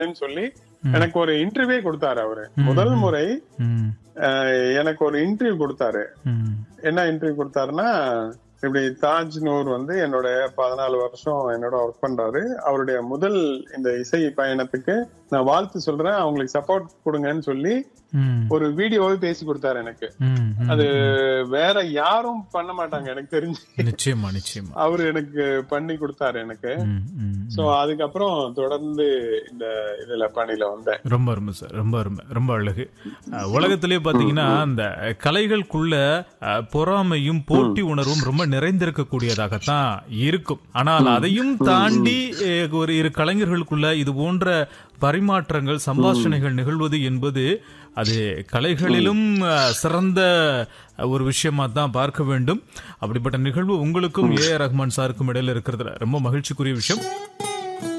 சொல்லி எனக்கு ஒரு இன்டர்வியூ கொடுத்தாரு அவரு முதல் முறை ம் அஹ், எனக்கு ஒரு இன்டர்வியூ கொடுத்தாரு ம் என்ன இன்டர்வியூ கொடுத்தாருன்னா இப்படி தாஜ் நூர் வந்து என்னோட பதினாலு வருஷம் என்னோட ஒர்க் பண்றாரு அவருடைய முதல் இந்த இசை பயணத்துக்கு நான் வாழ்த்து சொல்றேன் அவங்களுக்கு சப்போர்ட் கொடுங்கன்னு சொல்லி ம் ஒரு வீடியோவே பேசி கொடுத்தாரு எனக்கு ம் ம். அது வேற யாரும் பண்ண மாட்டாங்க எனக்கு தெரிஞ்சு நிச்சயமா நிச்சயமா அவரு எனக்கு பண்ணி கொடுத்தாரு எனக்கு ம், ம், சோ அதுக்கப்புறம் தொடர்ந்து இந்த இதுல பணியில வந்தேன் ரொம்ப அருமை சார் ரொம்ப அருமை ரொம்ப அழகு அஹ், உலகத்திலே பாத்தீங்கன்னா அந்த கலைகளுக்குள்ள அஹ், பொறாமையும் போட்டி உணர்வும் ரொம்ப நிறைந்திருக்கக்கூடியதாகத்தான் இருக்கும் ஆனால் அதையும் தாண்டி அஹ், ஒரு இரு கலைஞர்களுக்குள்ள இது போன்ற பரிமாற்றங்கள் சம்பாஷணைகள் நிகழ்வது என்பது அது கலைகளிலும் அஹ், சிறந்த ஒரு விஷயமா தான் பார்க்க வேண்டும் அப்படிப்பட்ட நிகழ்வு உங்களுக்கும் ஏ ஆர் ரஹ்மான் சாருக்கும் இடையில இருக்கிறதுல ரொம்ப மகிழ்ச்சிக்குரிய விஷயம்